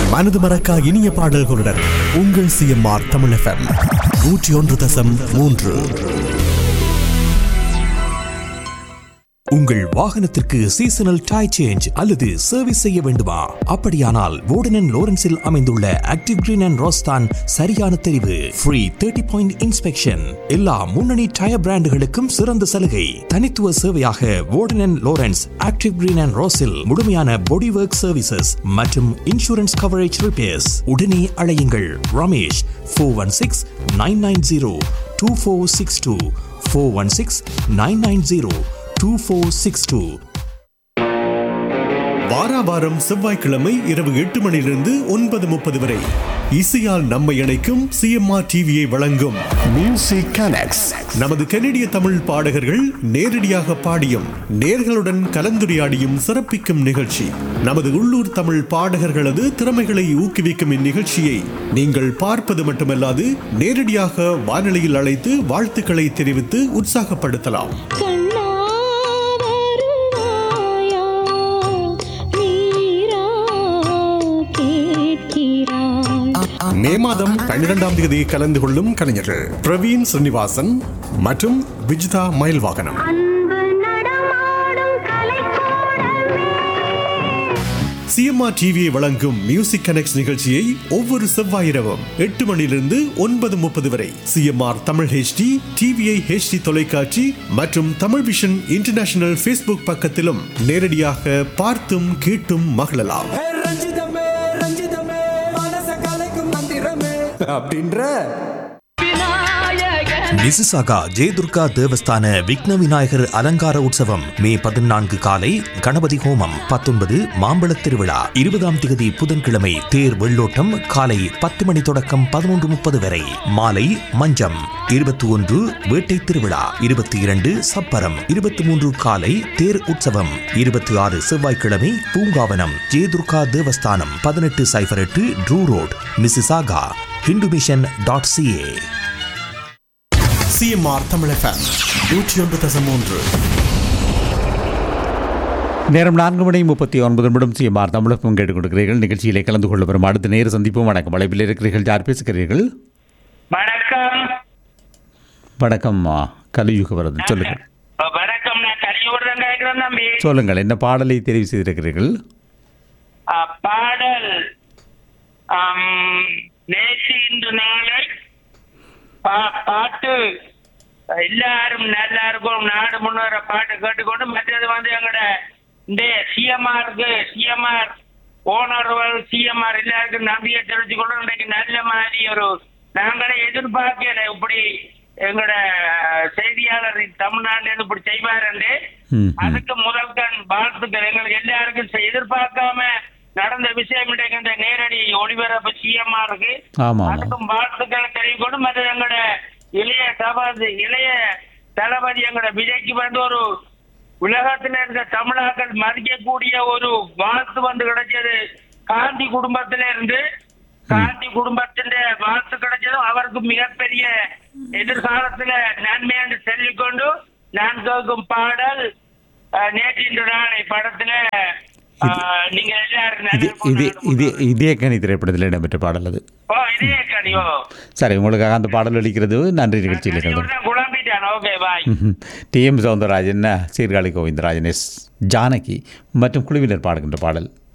மனது மறக்கா இனிய பாடல்களுடன் உங்கள் சிஎம்ஆர் தமிழ் எஃப்எம் நூற்றி ஒன்று தசம் மூன்று உங்கள் வாகனத்திற்கு சீசனல் டை சேஞ்ச் அல்லது சர்வீஸ் செய்ய வேண்டுமா அப்படியானால் வோர்டன் லோரன்ஸில் அமைந்துள்ள ஆக்டிவ் கிரீன் அண்ட் ரோஸ்தான் சரியான தெரிவு ஃப்ரீ தேர்ட்டி பாயிண்ட் இன்ஸ்பெக்ஷன் எல்லா முன்னணி டயர் பிராண்டுகளுக்கும் சிறந்த சலுகை தனித்துவ சேவையாக Warden Lawrence active green and ரோஸில் முழுமையான பாடி ஒர்க் சர்வீசஸ் மற்றும் இன்சூரன்ஸ் கவரேஜ் ரிப்பேர்ஸ் உடனே அழையுங்கள் Ramesh four one six nine nine zero two four six two four one six nine nine zero two four six two வாராவாரம் செவ்வாய்க்கிழமை இரவு எட்டு மணியிலிருந்து ஒன்பது முப்பது வரை இசையால் நம்மை இணைக்கும் சிஎம்ஆர் டிவியை வழங்கும் மியூசிக் கனெக்ட்ஸ் நமது கனடிய தமிழ் பாடகர்கள் நேரடியாக பாடியும் நேர்களுடன் கலந்துரையாடியும் சிறப்பிக்கும் நிகழ்ச்சி நமது உள்ளூர் தமிழ் பாடகர்களது திறமைகளை ஊக்குவிக்கும் இந்நிகழ்ச்சியை நீங்கள் பார்ப்பது மட்டுமல்லாது நேரடியாக வானொலியில் அழைத்து வாழ்த்துக்களை தெரிவித்து உற்சாகப்படுத்தலாம் கண்ணா வருவாயா நீரா கேட்கிறாய் மே மாதம் பன்னிரெண்டாம் தேதி கலந்து கொள்ளும் கலைஞர்கள் பிரவீன் ஸ்ரீனிவாசன் மற்றும் விஜிதா மயில்வாகனம் அன்பு நடமாடும் கலைக்கூடமே சிஎம்ஆர் டிவியை வழங்கும் மியூசிக் கனெக்ட் நிகழ்ச்சியை ஒவ்வொரு செவ்வாய் இரவும் எட்டு மணியிலிருந்து ஒன்பது முப்பது வரை CMR Tamil HD TVI HD தொலைக்காட்சி மற்றும் தமிழ் விஷன் இன்டர்நேஷனல் ஃபேஸ்புக் பக்கத்திலும் நேரடியாக பார்த்தும் கேட்டும் மகிழலாம் ஏ ரஞ்சிதமே ரஞ்சிதமே மனச கலைக்கும் மந்திரமே அப்படின்ற மிசிசாகா ஜெயதுர்கா தேவஸ்தான விக்ன விநாயகர் அலங்கார உற்சவம் மே பதினான்கு காலை கணபதி ஹோமம் பத்தொன்பது மாம்பழத் திருவிழா இருபதாம் திகதி புதன்கிழமை தேர் வெள்ளோட்டம் காலை பத்து மணி தொடக்கம் பதினொன்று முப்பது வரை மாலை மஞ்சம் இருபத்தி ஒன்று வேட்டை திருவிழா இருபத்தி இரண்டு சப்பரம் இருபத்தி மூன்று காலை தேர் உற்சவம் இருபத்தி ஆறு செவ்வாய்க்கிழமை பூங்காவனம் ஜெயதுர்கா தேவஸ்தானம் பதினெட்டு சைபர் எட்டு Drew Road Mississauga Hindu mission dot CA CMR Tamil FM நூற்றி ஒன்று தசம் மூன்று நேரம் நான்கு மணி முப்பத்தி ஒன்பது நிமிடம் சிஎம்ஆர் தமிழகம் கேட்டுக் கொடுக்கிறீர்கள் நிகழ்ச்சியிலே கலந்து கொள்ள வரும் அடுத்த நேர சந்திப்போம் வணக்கம் வளைப்பில் இருக்கிறீர்கள் யார் பேசுகிறீர்கள் வணக்கம் வணக்கம் ஆ, கலியுக வரது சொல்லுங்கள் வணக்கம் நான் கலியூர் தான் கேட்கிறேன் தம்பி சொல்லுங்கள் என்ன பாடலை தெரிவு செய்திருக்கிறீர்கள் ஆ, பாடல் ஆம், நேற்று இன்று நாளை பா- பாட்டு எல்லாரும் நல்லா இருக்கும் நாடு முன்னேற பாட்டு கேட்டுக்கொண்டு மற்றது வந்து எங்களோட இந்த சிஎம்ஆருக்கு சிஎம்ஆர் ஓனர்கள் சிஎம்ஆர் எல்லாருக்கும் நம்பிக்கை தெரிவிச்சு கொண்டு இன்றைக்கு நல்ல மாதிரி ஒரு நாங்களே எதிர்பார்க்கல இப்படி எங்களோட செய்தியாளர் தமிழ்நாட்டில இருந்து இப்படி செய்வாருன்னு ம், ம். அதுக்கு முதல் கண் வாழ்த்துக்கள் எங்களுக்கு எல்லாருக்கும் செ- எதிர்பார்க்காம நடந்த விஷயம் இன்றைக்கு இந்த நேரடி ஒளிபரப்பு சிஎம்ஆ இருக்கு ஆமாம் ஆமாம் அதுக்கும் வாழ்த்துக்களை தெரிவிக்கொண்டு மற்ற எங்களோட இளைய தபாதி இளைய தளபதி எங்களோட விஜய்க்கு வந்து ஒரு உலகத்துல இருக்க தமிழாக்கள் மதிக்கக்கூடிய ஒரு வாழ்த்து வந்து கிடைச்சது காந்தி குடும்பத்தில இருந்து காந்தி குடும்பத்தின் வாழ்த்து கிடைச்சதும் அவருக்கு மிகப்பெரிய எதிர்காலத்துல நன்மை என்று சொல்லிக்கொண்டு நான் கேட்கும் பாடல் அஹ், நேற்றின்று நாளை படத்துல அஹ், நீங்க எல்லாரும் இது நல்லா இது கொண்டாடுங்க. இது இதே கனி திரைப்படத்தில் இடம்பெற்ற பாடல் அது ஓ இதே கனியோ சரி உங்களுக்காக அந்த பாடல் அளிக்கிறது நன்றி நிகழ்ச்சியில் கலந்து குழம்பிட்டான் okay bye T M Soundararajan Sirkazhi Govindarajan S Janaki மற்றும் குழுவினர் பாடுகின்ற பாடல்